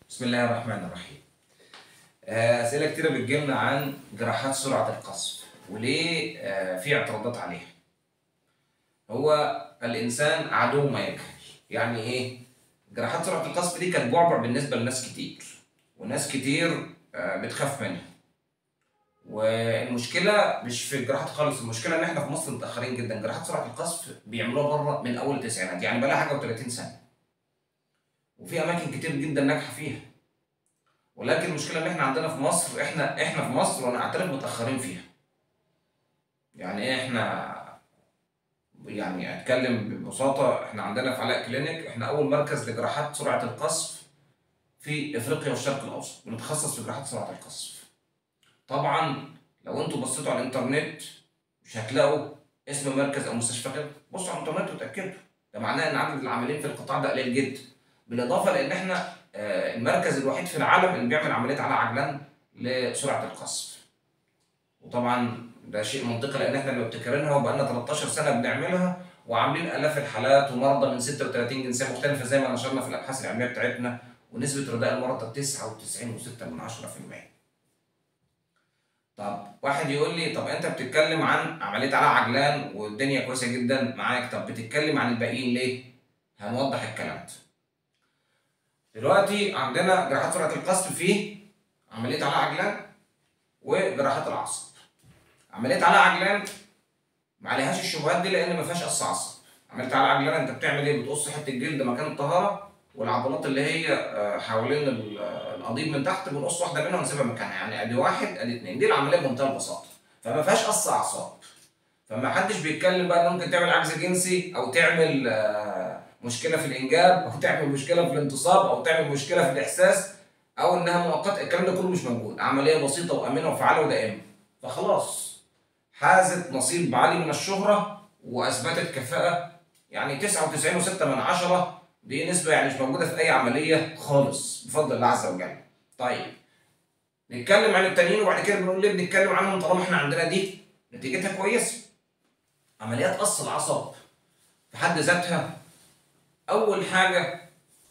بسم الله الرحمن الرحيم آه، أسئلة كتيرة بتجيلنا عن جراحات سرعة القصف وليه آه، في اعتراضات عليها هو الإنسان عدو ما يجهل يعني إيه؟ جراحات سرعة القصف دي كانت بعبع بالنسبة لناس كتير وناس كتير آه، بتخاف منها والمشكلة مش في الجراحات خالص المشكلة إن إحنا في مصر متأخرين جدا جراحات سرعة القصف بيعملوها بره من أول التسعينات يعني بقالها حاجة و30 سنة وفي أماكن كتير جدا ناجحة فيها ولكن المشكله ان احنا عندنا في مصر احنا احنا في مصر وانا اعترف متاخرين فيها يعني ايه احنا يعني اتكلم ببساطه احنا عندنا في علاء كلينيك احنا اول مركز لجراحات سرعه القصف في افريقيا والشرق الاوسط بنتخصص في جراحات سرعه القصف طبعا لو انتوا بصيتوا على الانترنت مش هتلاقوا اسم مركز او مستشفى كده بصوا على الانترنت وتاكدوا ده معناه ان عدد العاملين في القطاع ده قليل جدا بالاضافه لان احنا آه، المركز الوحيد في العالم اللي بيعمل عمليه على عجلان لسرعه القصف وطبعا ده شيء منطقي لان احنا مبتكرينها وبقالنا 13 سنه بنعملها وعاملين الاف الحالات ومرضى من 36 جنسيه مختلفه زي ما نشرنا في الابحاث العلميه بتاعتنا ونسبه رداء المرضى 99.6% طب واحد يقول لي طب انت بتتكلم عن عمليه على عجلان والدنيا كويسه جدا معاك طب بتتكلم عن الباقيين ليه؟ هنوضح الكلام ده. دلوقتي عندنا جراحات سرعه القصف في عمليه على عجلان وجراحات العصب. عمليه على عجلان ما عليهاش الشبهات دي لان ما فيهاش قص عصب. عمليه على عجلان انت بتعمل ايه؟ بتقص حته جلد مكان الطهاره والعضلات اللي هي آه، حوالين ال- آه، القضيب من تحت بنقص واحده منها ونسيبها مكانها يعني ادي واحد ادي اثنين دي العمليه بمنتهى البساطه فما فيهاش قص اعصاب فما حدش بيتكلم بقى ان ممكن تعمل عجز جنسي او تعمل آه، مشكله في الانجاب او تعمل مشكله في الانتصاب او تعمل مشكله في الاحساس او انها مؤقته الكلام ده كله مش موجود عمليه بسيطه وامنه وفعاله ودائمه فخلاص حازت نصيب عالي من الشهره واثبتت كفاءه يعني 99.6 من عشرة دي نسبة يعني مش موجودة في أي عملية خالص بفضل الله عز وجل. طيب نتكلم عن التانيين وبعد كده بنقول ليه بنتكلم عنهم طالما احنا عندنا دي نتيجتها كويسة. عمليات قص العصب في حد ذاتها أول حاجة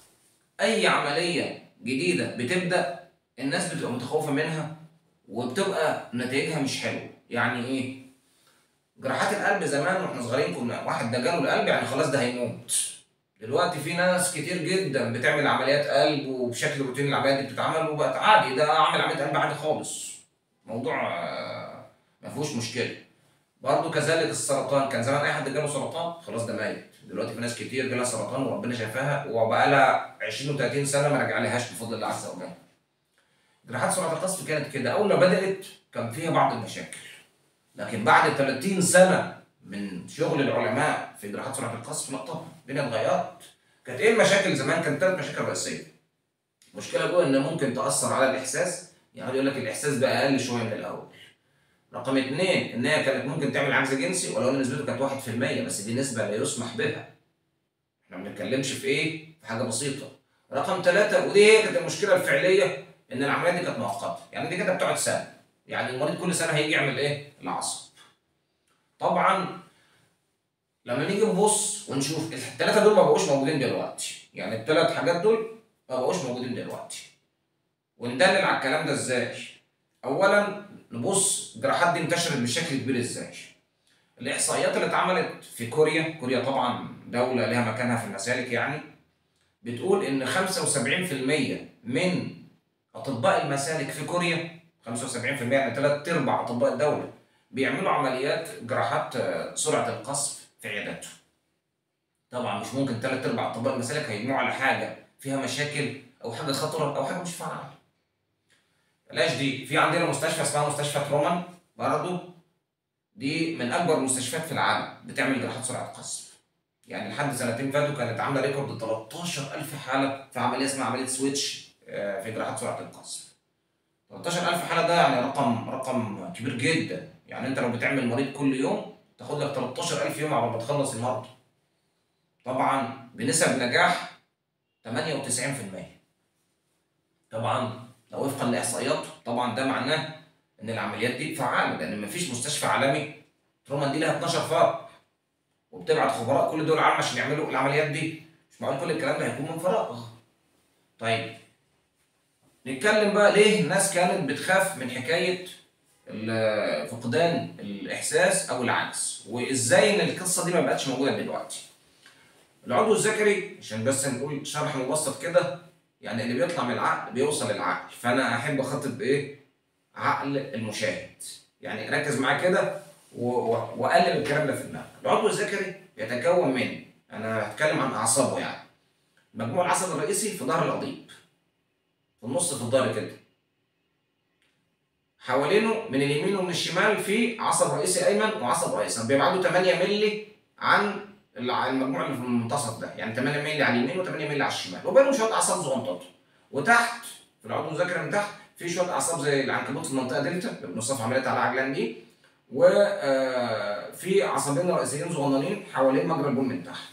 أي عملية جديدة بتبدأ الناس بتبقى متخوفة منها وبتبقى نتائجها مش حلوة، يعني إيه؟ جراحات القلب زمان واحنا صغيرين كنا واحد ده جاله القلب يعني خلاص ده هيموت. دلوقتي في ناس كتير جدا بتعمل عمليات قلب وبشكل روتيني العمليات دي بتتعمل وبقت عادي ده عامل عمليه قلب عادي خالص موضوع آه، ما فيهوش مشكله برضه كذلك السرطان كان زمان اي حد جاله سرطان خلاص ده ميت دلوقتي في ناس كتير جالها سرطان وربنا شافاها وبقى لها 20 و30 سنه ما رجعلهاش بفضل الله عز وجل جراحات سرعه القصف كانت كده اول ما بدات كان فيها بعض المشاكل لكن بعد 30 سنه من شغل العلماء في جراحات سرعه القصف لا طبعا الدنيا اتغيرت كانت ايه المشاكل زمان كانت ثلاث مشاكل رئيسيه المشكله الاولى ان ممكن تاثر على الاحساس يعني يقول لك الاحساس بقى اقل شويه من الاول رقم اثنين ان هي كانت ممكن تعمل عجز جنسي ولو ان نسبته كانت 1% بس دي نسبه لا يسمح بها احنا ما بنتكلمش في ايه في حاجه بسيطه رقم ثلاثة ودي هي كانت المشكله الفعليه ان العمليات دي كانت مؤقته يعني دي كده بتقعد سنه يعني المريض كل سنه هيجي يعمل ايه العصب طبعا لما نيجي نبص ونشوف الثلاثه دول ما بقوش موجودين دلوقتي يعني الثلاث حاجات دول ما بقوش موجودين دلوقتي وندلل على الكلام ده ازاي اولا نبص الجراحات دي انتشرت بشكل كبير ازاي الاحصائيات اللي اتعملت في كوريا كوريا طبعا دوله لها مكانها في المسالك يعني بتقول ان 75% من اطباء المسالك في كوريا 75% يعني ثلاث ارباع اطباء الدوله بيعملوا عمليات جراحات آه، سرعه القصف في عياداتهم. طبعا مش ممكن ثلاث ارباع اطباء المسالك هيجمعوا على حاجه فيها مشاكل او حاجه خطره او حاجه مش فعاله. بلاش دي في عندنا مستشفى اسمها مستشفى رومان برضه دي من اكبر المستشفيات في العالم بتعمل جراحات سرعه قصف. يعني لحد سنتين فاتوا كانت عامله ريكورد 13000 حاله في عمليه اسمها عمليه سويتش آه، في جراحات سرعه القصف. 13000 حاله ده يعني رقم رقم كبير جدا يعني انت لو بتعمل مريض كل يوم تاخد لك 13000 يوم على ما تخلص المرضى طبعا بنسب نجاح 98% طبعا لو وفقا لاحصائيات طبعا ده معناه ان العمليات دي فعاله لان مفيش مستشفى عالمي ترومان دي لها 12 فرع وبتبعت خبراء كل دول العالم عشان يعملوا العمليات دي مش معقول كل الكلام ده هيكون من فراغ طيب نتكلم بقى ليه الناس كانت بتخاف من حكايه ال- فقدان الاحساس او العجز وازاي ان القصه دي ما بقتش موجوده دلوقتي العضو الذكري عشان بس نقول شرح مبسط كده يعني اللي بيطلع من العقل بيوصل للعقل فانا احب اخاطب بايه عقل المشاهد يعني ركز معايا كده و- و- وقلب الكلام ده في دماغك العضو الذكري يتكون من انا هتكلم عن اعصابه يعني مجموع العصب الرئيسي في ظهر القضيب في النص في الظهر كده حوالينه من اليمين ومن الشمال في عصب رئيسي ايمن وعصب ايسر بيبعدوا 8 مللي عن الع- المجموع اللي في المنتصف ده يعني 8 مللي على اليمين و8 مللي على الشمال وبينهم شويه اعصاب صغنطاطه وتحت في العضو الذكري من تحت في شويه اعصاب زي العنكبوت في المنطقه دلتا اللي بنوصف عمليات على عجلان دي وفي عصبين رئيسيين صغننين حوالين مجرى البول من تحت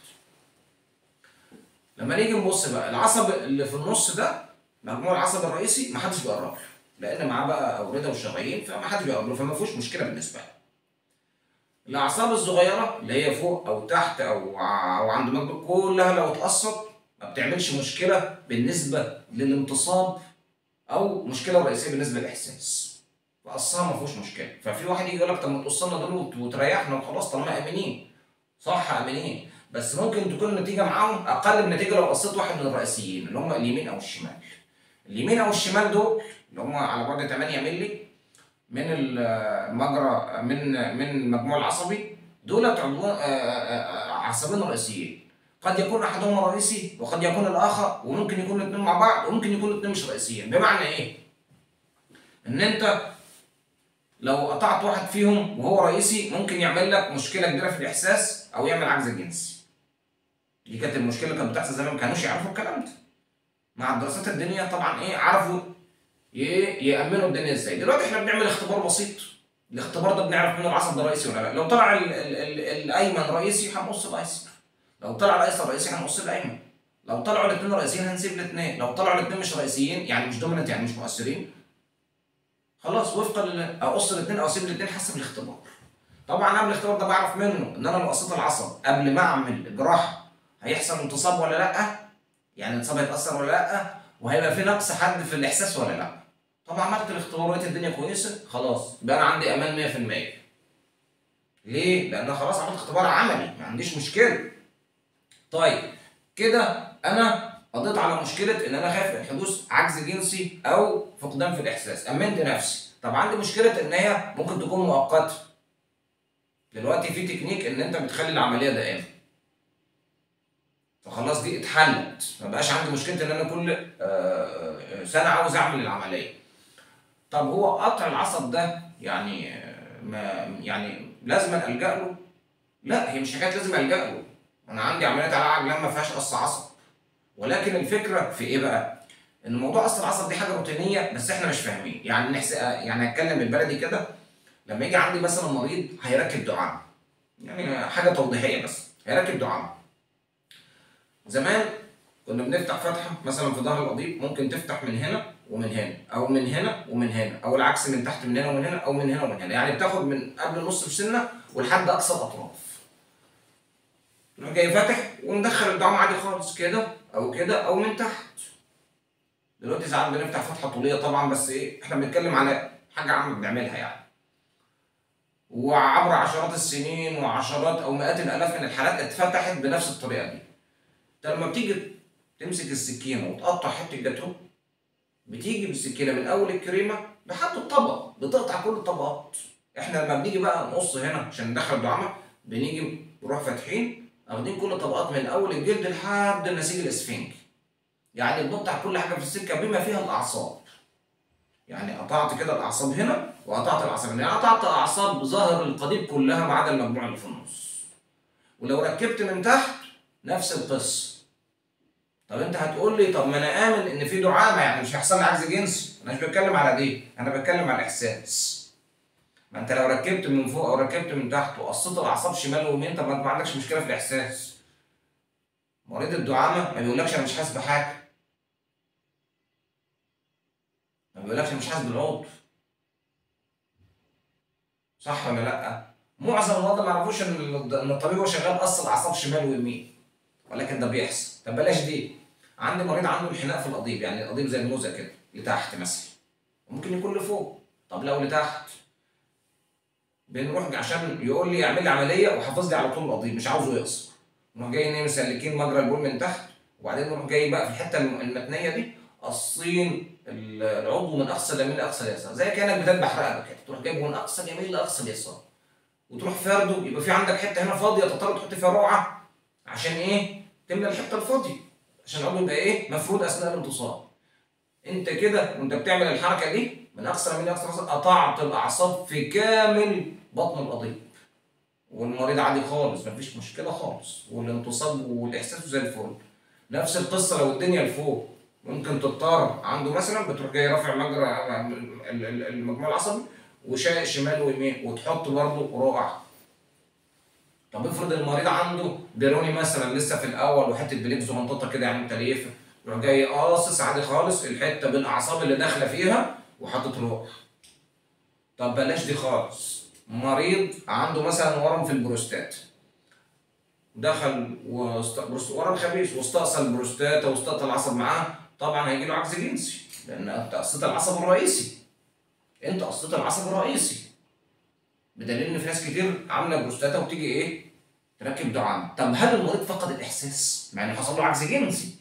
لما نيجي نبص بقى العصب اللي في النص ده مجموع العصب الرئيسي ما حدش بيقرب له لان معاه بقى اورده وشرايين فما حدش بيقرب له فما فيهوش مشكله بالنسبه له الاعصاب الصغيره اللي هي فوق او تحت او ع- او عند مجموع كلها لو اتقصت ما بتعملش مشكله بالنسبه للانتصاب او مشكله رئيسيه بالنسبه للاحساس وقصها ما فيهوش مشكله ففي واحد يجي يقول لك طب ما تقص لنا دول وت- وتريحنا وخلاص طالما امنين صح امنين بس ممكن تكون النتيجه معاهم اقل من النتيجه لو قصيت واحد من الرئيسيين اللي هم اليمين او الشمال اليمين او الشمال دول اللي هم على بعد 8 مللي من المجرى من من المجموع العصبي دولت عضوان آه، آه، آه، عصبين رئيسيين قد يكون احدهما رئيسي وقد يكون الاخر وممكن يكون الاثنين مع بعض وممكن يكون الاثنين مش رئيسيين بمعنى ايه ان انت لو قطعت واحد فيهم وهو رئيسي ممكن يعمل لك مشكله كبيره في الاحساس او يعمل عجز جنسي دي كانت المشكله اللي كانت بتحصل زمان ما كانوش يعرفوا الكلام ده مع الدراسات الدينيه طبعا ايه عرفوا ي- يامنوا الدنيا ازاي دلوقتي احنا بنعمل اختبار بسيط الاختبار ده بنعرف منه العصب ده رئيسي ولا لا لو طلع ال ال ال الايمن رئيسي هنقص الايسر لو طلع الايسر رئيسي هنقص الايمن لو طلعوا الاثنين رئيسيين هنسيب الاثنين لو طلعوا الاثنين مش رئيسيين يعني مش دوميننت يعني مش مؤثرين خلاص وفقا لل- اقص الاثنين او اسيب الاثنين حسب الاختبار طبعا قبل الاختبار ده بعرف منه ان انا لو قصيت العصب قبل ما اعمل جراحه هيحصل انتصاب ولا لا يعني الانتصاب هيتاثر ولا لا وهيبقى في نقص حد في الاحساس ولا لا طبعا عملت الاختبار ولقيت الدنيا كويسه خلاص يبقى انا عندي امان 100% ليه؟ لان أنا خلاص عملت اختبار عملي ما عنديش مشكله طيب كده انا قضيت على مشكله ان انا خايف من حدوث عجز جنسي او فقدان في الاحساس امنت نفسي طب عندي مشكله ان هي ممكن تكون مؤقته دلوقتي في تكنيك ان انت بتخلي العمليه دائمه فخلاص دي اتحلت ما بقاش عندي مشكله ان انا كل آه، آه، سنه عاوز اعمل العمليه طب هو قطع العصب ده يعني آه، ما يعني لازم الجا له لا هي مش حكايه لازم الجا له انا عندي عمليات على عجله ما فيهاش قص عصب ولكن الفكره في ايه بقى ان موضوع قص العصب دي حاجه روتينيه بس احنا مش فاهمين يعني نحس يعني هتكلم بالبلدي كده لما يجي عندي مثلا مريض هيركب دعامه يعني حاجه توضيحيه بس هيركب دعامه زمان كنا بنفتح فتحه مثلا في ظهر القضيب ممكن تفتح من هنا ومن هنا او من هنا ومن هنا او العكس من تحت من هنا ومن هنا او من هنا ومن هنا يعني بتاخد من قبل النص بسنه ولحد اقصى الاطراف تروح جاي فاتح ومدخل الدعامه عادي خالص كده او كده او من تحت دلوقتي ساعات بنفتح فتحه طوليه طبعا بس ايه احنا بنتكلم على حاجه عامه بنعملها يعني وعبر عشرات السنين وعشرات او مئات الالاف من الحالات اتفتحت بنفس الطريقه دي انت لما بتيجي تمسك السكينه وتقطع حته جاتوه بتيجي بالسكينه من اول الكريمه لحد الطبق بتقطع كل الطبقات احنا لما بنيجي بقى نقص هنا عشان ندخل دعامه بنيجي نروح فاتحين واخدين كل الطبقات من اول الجلد لحد النسيج الاسفنجي يعني بنقطع كل حاجه في السكه بما فيها الاعصاب يعني قطعت كده الاعصاب هنا وقطعت الاعصاب هنا يعني قطعت اعصاب ظاهر القضيب كلها ما عدا المجموعه اللي في النص ولو ركبت من تحت نفس القصه طب انت هتقول لي طب ما انا امن ان في دعامه يعني مش هيحصل لي عجز جنسي انا مش بتكلم على دي انا بتكلم على الاحساس ما انت لو ركبت من فوق او ركبت من تحت وقصيت الاعصاب شمال ويمين طب ما انت ما عندكش مشكله في الاحساس مريض الدعامه ما بيقولكش انا مش حاسس بحاجه ما بيقولكش انا مش حاسس بالعضو صح ولا لا معظم المرضى ما يعرفوش ان ان الطبيب هو شغال قص الاعصاب شمال ويمين ولكن ده بيحصل طب بلاش دي عندي مريض عنده انحناء في القضيب يعني القضيب زي الموزه كده لتحت مثلا ممكن يكون لفوق طب لو لتحت بنروح عشان يقول لي اعمل لي عمليه وحافظ لي على طول القضيب مش عاوزه يقصر نروح جاي ايه مسلكين مجرى البول من تحت وبعدين نروح جاي بقى في الحته الم- المتنيه دي قاصين ال- العضو من اقصى اليمين لاقصى اليسار زي كانك بتذبح رقبه كده تروح جايبه من اقصى اليمين لاقصى اليسار وتروح فارده يبقى في عندك حته هنا فاضيه تضطر تحط فيها روعه عشان ايه؟ تملى الحته الفاضيه عشان العضو يبقى ايه؟ مفرود اثناء الانتصاب انت كده وانت بتعمل الحركه دي من اقصى اليمين لاقصى اليسار قطعت الاعصاب في كامل بطن القضيب والمريض عادي خالص مفيش مشكله خالص والانتصاب والاحساس زي الفل نفس القصه لو الدنيا لفوق ممكن تضطر عنده مثلا بتروح جاي رافع مجرى ال- ال- المجموع العصبي وشايق شمال ويمين وتحط برضه رقع طب افرض المريض عنده بيروني مثلا لسه في الاول وحته بليكزو منطقه كده يعني متليفه يروح جاي قاصص عادي خالص الحته بالاعصاب اللي داخله فيها وحاطط رقع طب بلاش دي خالص مريض عنده مثلا ورم في البروستات دخل وست... بروست... ورم خبيث واستأصل البروستاتا واستأصل العصب معاه طبعا هيجي له عجز جنسي لان انت قصيت العصب الرئيسي انت قصيت العصب الرئيسي بدليل ان في ناس كتير عامله بروستاتا وتيجي ايه تركب دعامه طب هل المريض فقد الاحساس مع انه حصل له عجز جنسي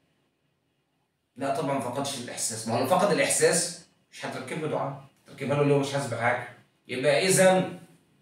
لا طبعا ما فقدش الاحساس ما هو لو فقد الاحساس مش هتركب له دعامه تركبها له اللي هو مش حاسس بحاجه يبقى اذا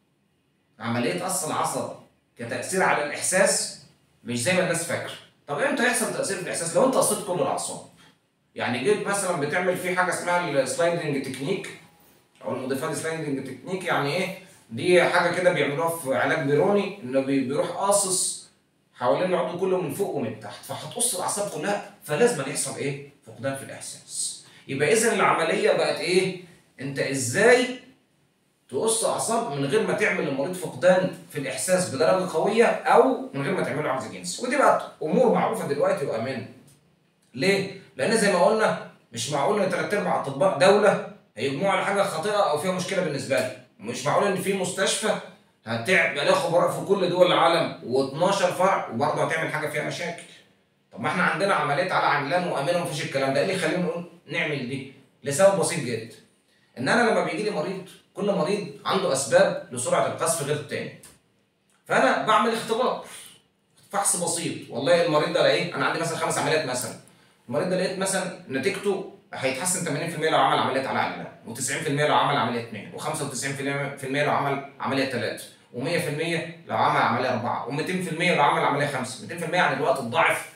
عمليه قص العصب كتاثير على الاحساس مش زي ما الناس فاكره طب امتى يحصل تاثير في الاحساس لو انت قصيت كل الاعصاب يعني جيت مثلا بتعمل فيه حاجه اسمها السلايدنج تكنيك او المضيفات سلايدنج تكنيك يعني ايه دي حاجه كده بيعملوها في علاج بيروني انه بي- بيروح قاصص حوالين العضو كله من فوق ومن تحت فهتقص الاعصاب كلها فلازم يحصل ايه فقدان في الاحساس يبقى اذا العمليه بقت ايه انت ازاي تقص اعصاب من غير ما تعمل للمريض فقدان في الاحساس بدرجه قويه او من غير ما تعمل له عجز جنسي ودي بقت امور معروفه دلوقتي وامان ليه لان زي ما قلنا مش معقول ان ثلاث ارباع اطباء دوله هيجمعوا على حاجه خاطئه او فيها مشكله بالنسبه لي مش معقول ان في مستشفى هتعمل لها خبراء في كل دول العالم و12 فرع وبرضه هتعمل حاجه فيها مشاكل طب ما احنا عندنا عمليات على عجلان وامنه ومفيش الكلام ده ايه اللي يخلينا نقول نعمل دي لسبب بسيط جدا ان انا لما بيجي لي مريض كل مريض عنده اسباب لسرعه القذف غير التاني فانا بعمل اختبار فحص بسيط والله المريض ده الاقيه انا عندي مثلا خمس عمليات مثلا المريض ده لقيت مثلا نتيجته هيتحسن 80% لو عمل عمليات على عجله و90% لو عمل عمليه اثنين و95% لو عمل عمليه ثلاثه و100% لو عمل عمليه اربعه و200% لو عمل عمليه خمسه 200% يعني الوقت الضعف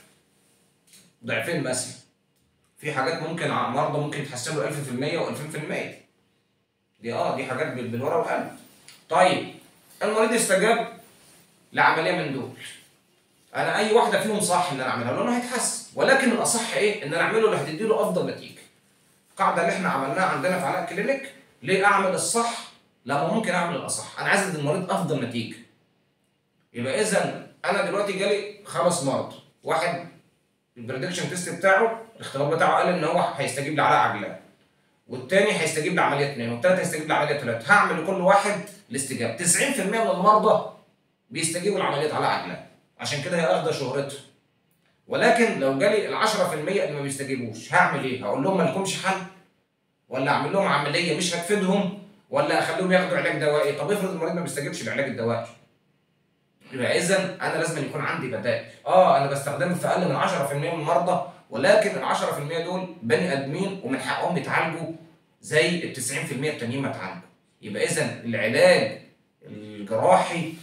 ضعفين مثلا في حاجات ممكن ع- مرضى ممكن يتحسنوا 1000% و2000% دي اه دي حاجات بال- بالورقه والقلم طيب المريض استجاب لعمليه من دول انا اي واحده فيهم صح ان انا اعملها له انه هيتحسن ولكن الاصح ايه ان انا اعمله اللي هتدي له افضل نتيجه القاعده اللي احنا عملناها عندنا في علاء كلينيك ليه اعمل الصح لما ممكن اعمل الاصح انا عايز ادي المريض افضل نتيجه يبقى اذا انا دلوقتي جالي خمس مرضى واحد البريدكشن تيست بتاعه الاختبار بتاعه قال ان هو هيستجيب لعلاء عجلان والتاني هيستجيب لعمليه اثنين والتالت هيستجيب لعمليه ثلاثه هعمل لكل واحد الاستجابه 90% من المرضى بيستجيبوا لعمليه علاء عجلان عشان كده هي اخده شهرتها ولكن لو جالي ال 10% اللي ما بيستجيبوش هعمل ايه؟ هقول لهم ما لكمش حل ولا اعمل لهم عمليه مش هتفيدهم ولا اخليهم ياخدوا علاج دوائي طب افرض المريض ما بيستجيبش للعلاج الدوائي يبقى اذا انا لازم يكون عندي بدائل اه انا بستخدمه في اقل من 10% من المرضى ولكن ال 10% دول بني ادمين ومن حقهم يتعالجوا زي ال 90% التانيين ما اتعالجوا يبقى اذا العلاج الجراحي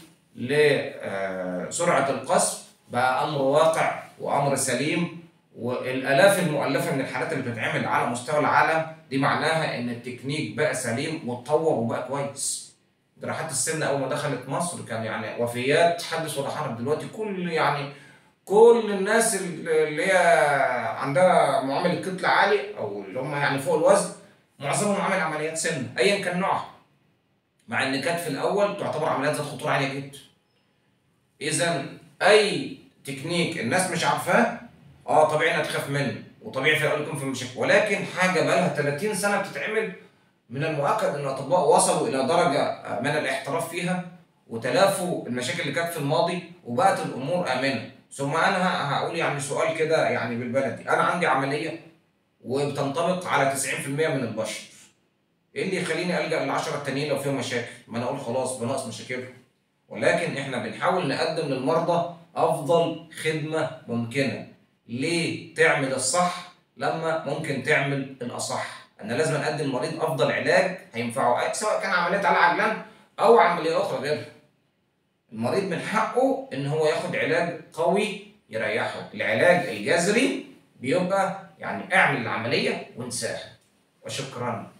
لسرعه القصف بقى امر واقع وامر سليم والالاف المؤلفه من الحالات اللي بتتعمل على مستوى العالم دي معناها ان التكنيك بقى سليم واتطور وبقى كويس جراحات السن اول ما دخلت مصر كان يعني وفيات حدث ولا حرج دلوقتي كل يعني كل الناس اللي هي عندها معامل كتله عالي او اللي هم يعني فوق الوزن معظمهم عمل عمليات سن ايا كان نوعها مع ان كانت في الاول تعتبر عمليات ذات خطوره عاليه جدا اذا اي تكنيك الناس مش عارفاه اه طبيعي انها تخاف منه وطبيعي في الاول يكون في مشاكل ولكن حاجه بقى لها 30 سنه بتتعمل من المؤكد ان الاطباء وصلوا الى درجه من الاحتراف فيها وتلافوا المشاكل اللي كانت في الماضي وبقت الامور امنه ثم انا ه- هقول يعني سؤال كده يعني بالبلدي انا عندي عمليه وبتنطبق على 90% من البشر ايه اللي يخليني الجا للعشرة التانيين لو فيهم مشاكل ما انا اقول خلاص بنقص مشاكلهم ولكن احنا بنحاول نقدم للمرضى افضل خدمه ممكنه ليه تعمل الصح لما ممكن تعمل الاصح انا لازم اقدم للمريض افضل علاج هينفعه سواء كان عمليه على عجلان او عمليه اخرى غيرها المريض من حقه ان هو ياخد علاج قوي يريحه العلاج الجذري بيبقى يعني اعمل العمليه وانساها وشكرا